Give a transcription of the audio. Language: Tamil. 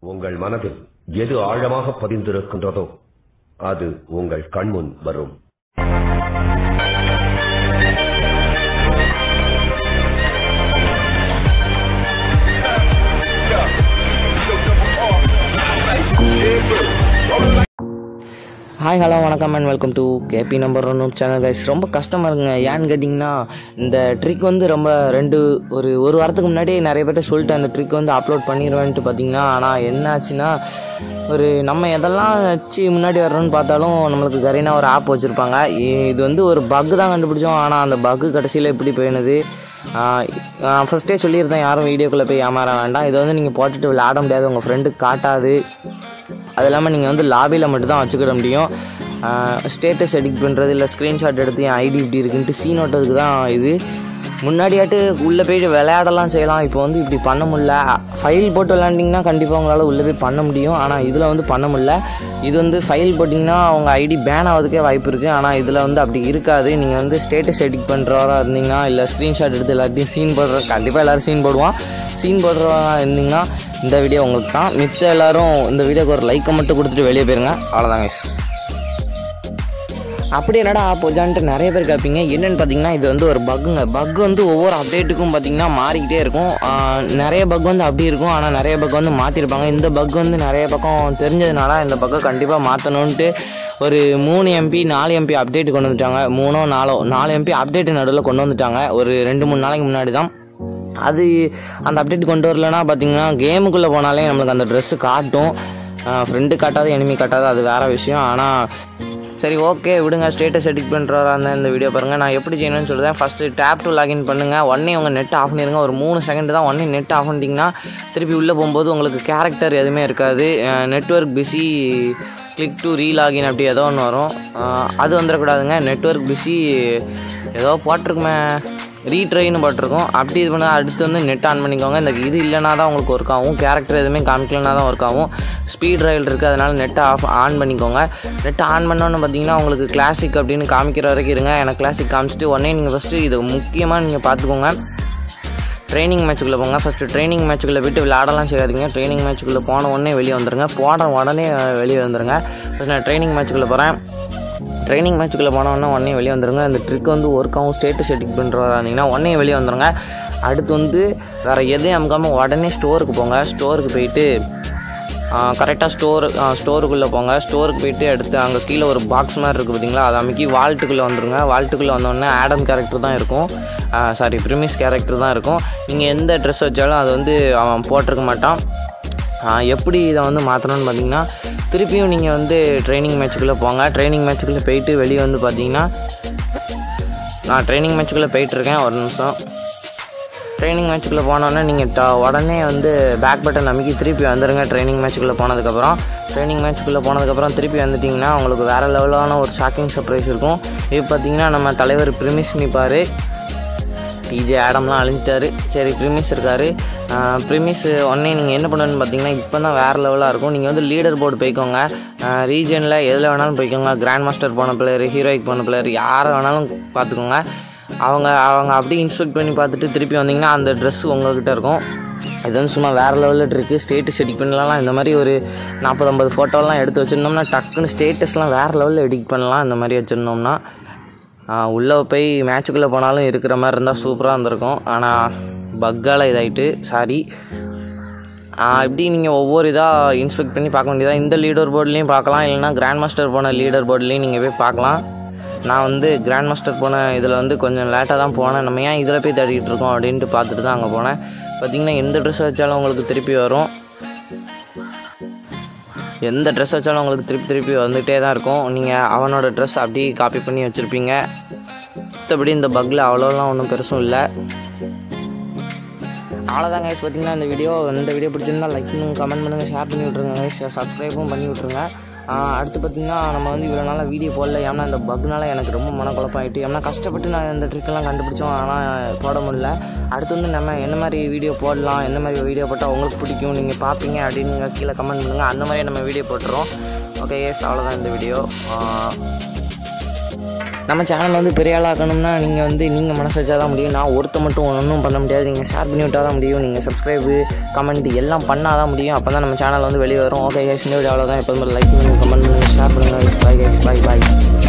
உங்கள் மனதில் எது ஆழமாக பதிந்திருக்கின்றதோ அது உங்கள் கண்முன் வரும் ஹாய் ஹலோ வணக்கம் and welcome to KB number one channel guys ரொம்ப கஷ்டமாக இருக்குங்க ஏன்னு கேட்டிங்கன்னா இந்த ட்ரிக் வந்து ரொம்ப ரெண்டு ஒரு ஒரு வாரத்துக்கு முன்னாடி நிறைய பேர்ட்ட சொல்லிட்டு அந்த ட்ரிக் வந்து அப்லோட் பண்ணிடுவேன்ட்டு பார்த்தீங்கன்னா ஆனால் என்ன ஆச்சுன்னா ஒரு நம்ம எதெல்லாம் வச்சு முன்னாடி வரணும்னு பார்த்தாலும் நம்மளுக்கு கரீனா ஒரு ஆப் வச்சுருப்பாங்க இது வந்து ஒரு பக் தான் கண்டுபிடிச்சோம் ஆனால் அந்த பக்கு கடைசியில் எப்படி போயினது ஃபஸ்ட்டே சொல்லியிருந்தேன் யாரும் வீடியோக்குள்ளே போய் ஏமாற வேண்டாம் இதை வந்து நீங்கள் போட்டுட்டு விளையாட முடியாது உங்கள் ஃப்ரெண்டுக்கு காட்டாது அது இல்லாமல் நீங்கள் வந்து லாபியில் மட்டும் தான் வச்சுக்கிட முடியும் ஸ்டேட்டஸ் எடிட் பண்ணுறது இல்லை ஸ்க்ரீன்ஷாட் எடுத்து என் ஐடி இப்படி இருக்குன்ட்டு சீன் ஓட்டதுக்கு தான் இது முன்னாடியாட்டு உள்ளே போயிட்டு விளையாடலாம் செய்யலாம் இப்போ வந்து இப்படி பண்ண முடியல ஃபைல் போட்டு விளையாண்டிங்கன்னா கண்டிப்பாக உங்களால் உள்ளே போய் பண்ண முடியும் ஆனால் இதில் வந்து பண்ண முடியல இது வந்து ஃபைல் போட்டிங்கன்னா உங்கள் ஐடி பேன் ஆகிறதுக்கே வாய்ப்பு இருக்குது ஆனால் இதில் வந்து அப்படி இருக்காது நீங்கள் வந்து ஸ்டேட்டஸ் எடிட் பண்ணுறவராக இருந்தீங்கன்னா இல்லை ஸ்க்ரீன்ஷாட் எடுத்து எல்லாத்தையும் சீன் போடுற கண்டிப்பாக எல்லோரும் சீன் போடுவான் சீன் போடுறவங்க இருந்தீங்கன்னா இந்த வீடியோ உங்களுக்கு தான் மித்த எல்லாரும் இந்த வீடியோக்கு ஒரு லைக்கை மட்டும் கொடுத்துட்டு வெளியே போயிருங்க அவ்வளோதாங்க அப்படி என்னடா போஜான்ட்டு நிறைய பேர் கேட்பீங்க என்னென்னு பார்த்தீங்கன்னா இது வந்து ஒரு பக்குங்க பக் வந்து ஒவ்வொரு அப்டேட்டுக்கும் பார்த்தீங்கன்னா மாறிக்கிட்டே இருக்கும் ஆஹ் நிறைய பக் வந்து அப்படி இருக்கும் ஆனால் நிறைய பக் வந்து மாற்றிருப்பாங்க இந்த பக் வந்து நிறைய பக்கம் தெரிஞ்சதுனால இந்த பக்கை கண்டிப்பாக மாற்றணுன்ட்டு ஒரு மூணு எம்பி நாலு எம்பி அப்டேட் கொண்டு வந்துட்டாங்க மூணோ நாலோ நாலு எம்பி அப்டேட் நடுவில் கொண்டு வந்துட்டாங்க ஒரு ரெண்டு மூணு நாளைக்கு முன்னாடி தான் அது அந்த அப்டேட் கொண்டு வரலன்னா பார்த்தீங்கன்னா கேமுக்குள்ளே போனாலே நம்மளுக்கு அந்த ட்ரெஸ்ஸு காட்டும் ஃப்ரெண்டு காட்டாது எனிமி காட்டாது அது வேறு விஷயம் ஆனால் சரி ஓகே விடுங்க ஸ்டேட்டஸ் எடிட் பண்ணுறவரா இருந்தால் இந்த வீடியோ பாருங்கள் நான் எப்படி செய்யணும்னு சொல்லுறேன் ஃபஸ்ட்டு டேப் டு லாகின் பண்ணுங்கள் உடனே உங்கள் நெட் ஆஃப் பண்ணிடுங்க ஒரு மூணு செகண்ட் தான் உடனே நெட் ஆஃப் பண்ணிட்டீங்கன்னா திருப்பி உள்ளே போகும்போது உங்களுக்கு கேரக்டர் எதுவுமே இருக்காது network busy click to relogin அப்படி ஏதோ ஒன்று வரும் அஹ் அது வந்துடக்கூடாதுங்க நெட்ஒர்க் பிஸி ஏதோ போட்டிருக்குமே ரீட்ரைன்னு போட்டிருக்கோம் அப்படி இது பண்ணால் அடுத்து வந்து நெட் ஆன் பண்ணிக்கோங்க இந்த இது இல்லைனா தான் உங்களுக்கு ஒர்க் ஆகும் கேரக்டர் எதுவுமே காமிக்கலனா தான் ஒர்க் ஆகும் ஸ்பீட் ரயில் இருக்குது அதனால் நெட்டை ஆஃப் ஆன் பண்ணிக்கோங்க நெட் ஆன் பண்ணோன்னு பார்த்தீங்கன்னா உங்களுக்கு கிளாசிக் அப்படின்னு காமிக்கிற வரைக்கும் இருங்க எனக்கு கிளாசிக் காமிச்சிட்டு உடனே நீங்கள் ஃபஸ்ட்டு இது முக்கியமாக நீங்கள் பார்த்துக்கோங்க ட்ரைனிங் மேட்ச்சுக்குள்ளே போங்க ஃபஸ்ட்டு ட்ரைனிங் மேட்ச்சுக்குள்ளே போய்ட்டு விளையாடலாம் செய்யாதீங்க ட்ரைனிங் மேட்ச்சுக்குள்ளே போன உடனே வெளியே வந்துருங்க போன உடனே வெளியே வந்துருங்க ஃபஸ்ட் நான் ட்ரைனிங் மேட்ச்சுக்குள்ளே போகிறேன் ட்ரைனிங் மேட்ச்சுக்குள்ளே போனோன்னா உடனே வெளியே வந்துருங்க அந்த ட்ரிக் வந்து ஒர்க் ஆகும் ஸ்டேட்டஸ் எடிட் பண்ணுறதா இருந்தீங்கன்னா உடனே வெளியே வந்துருங்க அடுத்து வந்து வேறு எதையும் அமுக்காமல் உடனே ஸ்டோருக்கு போங்க ஸ்டோருக்கு போயிட்டு கரெக்டாக ஸ்டோர் ஸ்டோருக்குள்ளே போங்க ஸ்டோருக்கு போயிட்டு எடுத்து அங்கே கீழே ஒரு பாக்ஸ் மாதிரி இருக்குது பார்த்தீங்களா அதை அமைக்கி வால்ட்டுக்குள்ளே வந்துருங்க வால்ட்டுக்குள்ளே வந்தோடனே ஆடம் கேரக்டர் தான் இருக்கும் சாரி ப்ரிமிஸ் கேரக்டர் தான் இருக்கும் நீங்கள் எந்த ட்ரெஸ் வச்சாலும் அது வந்து அவன் போட்டிருக்க மாட்டான் எப்படி இதை வந்து மாற்றணும்னு பார்த்தீங்கன்னா திருப்பியும் நீங்கள் வந்து ட்ரைனிங் மேட்ச்சுக்குள்ளே போங்க ட்ரைனிங் மேட்ச்சுக்குள்ளே போயிட்டு வெளியே வந்து பார்த்தீங்கன்னா நான் ட்ரைனிங் மேட்ச்சுக்குள்ளே போயிட்டுருக்கேன் ஒரு நிமிஷம் ட்ரைனிங் மேட்ச்சுக்குள்ளே போனோன்னே நீங்கள் ட உடனே வந்து பேக் பட்டன் அமைக்கி திருப்பி வந்துடுங்க ட்ரைனிங் மேட்ச்சுக்குள்ளே போனதுக்கப்புறம் ட்ரைனிங் மேட்ச்சுக்குள்ளே போனதுக்கப்புறம் திருப்பி வந்துட்டிங்கன்னா உங்களுக்கு வேறு லெவலான ஒரு ஷாக்கிங் சர்ப்ரைஸ் இருக்கும் இப்போ பார்த்தீங்கன்னா நம்ம தலைவர் ப்ரிமிஸ் நிற்பார் டிஜே ஆடம்லாம் அழிஞ்சிட்டாரு சரி ப்ரிமிஸ் இருக்கார் ப்ரிமிஸ் உடனே நீங்கள் என்ன பண்ணணும்னு பார்த்தீங்கன்னா இப்போ தான் வேறு லெவலாக இருக்கும் நீங்கள் வந்து லீடர் போர்டு போய்க்கோங்க ரீஜனில் எதில் வேணாலும் போய்க்கோங்க கிராண்ட் மாஸ்டர் போன பிளேயர் ஹீரோயிக் போன பிளேயர் யாரை வேணாலும் பார்த்துக்கோங்க அவங்க அவங்க அப்படியே இன்ஸ்பெக்ட் பண்ணி பார்த்துட்டு திருப்பி வந்தீங்கன்னா அந்த ட்ரெஸ் உங்கள்கிட்ட இருக்கும் இது வந்து சும்மா வேறு லெவலில் இருக்குது ஸ்டேட்டஸ் எடிட் பண்ணலாம் இந்த மாதிரி ஒரு நாற்பது ஐம்பது ஃபோட்டோலாம் எடுத்து வச்சுருந்தோம்னா டக்குன்னு ஸ்டேட்டஸ்லாம் வேறு லெவலில் எடிட் பண்ணலாம் இந்த மாதிரி வச்சுருந்தோம்னா உள்ளே போய் மேட்சுக்குள்ளே போனாலும் இருக்கிற மாதிரி இருந்தால் சூப்பராக இருந்திருக்கும் ஆனால் பக்கால் இதாகிட்டு சாரி இப்படி நீங்கள் ஒவ்வொரு இதாக இன்ஸ்பெக்ட் பண்ணி பார்க்க வேண்டியதாக இந்த லீடர் போர்ட்லேயும் பார்க்கலாம் இல்லைனா கிராண்ட் மாஸ்டர் போன லீடர் போர்ட்லேயும் நீங்கள் போய் பார்க்கலாம் நான் வந்து கிராண்ட் மாஸ்டர் போன இதில் வந்து கொஞ்சம் லேட்டாக தான் போனேன் நம்ம ஏன் இதில் போய் தேடிட்டு இருக்கோம் அப்படின்ட்டு பார்த்துட்டு தான் அங்கே போனேன் பார்த்திங்கன்னா எந்த ட்ரெஸ் வச்சாலும் உங்களுக்கு திருப்பி வரும் எந்த ட்ரெஸ் வச்சாலும் உங்களுக்கு திருப்பி திருப்பி வந்துகிட்டே தான் இருக்கும் நீங்கள் அவனோட ட்ரெஸ் அப்படியே காப்பி பண்ணி வச்சுருப்பீங்க மற்றபடி இந்த பக்கில் அவ்வளோலாம் ஒன்றும் பெருசும் இல்லை அவ்வளோதான் கைஸ் பார்த்தீங்கன்னா இந்த வீடியோ இந்த வீடியோ பிடிச்சிருந்தா லைக் பண்ணுங்க கமெண்ட் பண்ணுங்கள் ஷேர் பண்ணி விட்ருங்க கைஸ் சப்ஸ்கிரைபும் பண்ணி விட்ருங்க அடுத்து பார்த்திங்கன்னா நம்ம வந்து இவ்வளோ நாளாக வீடியோ போடல ஏன்னா இந்த பக்னால எனக்கு ரொம்ப மனக்குழப்பம் ஆகிட்டு ஏன்னா கஷ்டப்பட்டு நான் இந்த ட்ரிக்கெல்லாம் கண்டுபிடிச்சோம் ஆனால் போட முடியல அடுத்து வந்து நம்ம என்ன மாதிரி வீடியோ போடலாம் என்ன மாதிரி வீடியோ போட்டால் உங்களுக்கு பிடிக்கும் நீங்கள் பார்ப்பீங்க அப்படின்னு நீங்கள் கீழே கமெண்ட் பண்ணுங்கள் அந்த மாதிரி நம்ம வீடியோ போட்டுறோம் ஓகே எஸ் அவ்வளோதான் இந்த வீடியோ நம்ம சேனல் வந்து பெரிய ஆளாக்கணும்னா நீங்கள் வந்து நீங்கள் மனசு வச்சா தான் முடியும் நான் ஒருத்த மட்டும் ஒன்றும் பண்ண முடியாது நீங்கள் ஷேர் பண்ணி விட்டால் தான் முடியும் நீங்கள் சப்ஸ்கிரைபு கமெண்ட் எல்லாம் பண்ணால் தான் முடியும் அப்போ தான் நம்ம சேனல் வந்து வெளியே வரும் ஓகே கேஸ் இந்த வீடியோ அவ்வளோதான் எப்போதுமே லைக் பண்ணுங்கள் கமெண்ட் பண்ணுங்கள் ஷேர் பண்ணுங்கள் பாய் கேஸ் பாய் பாய்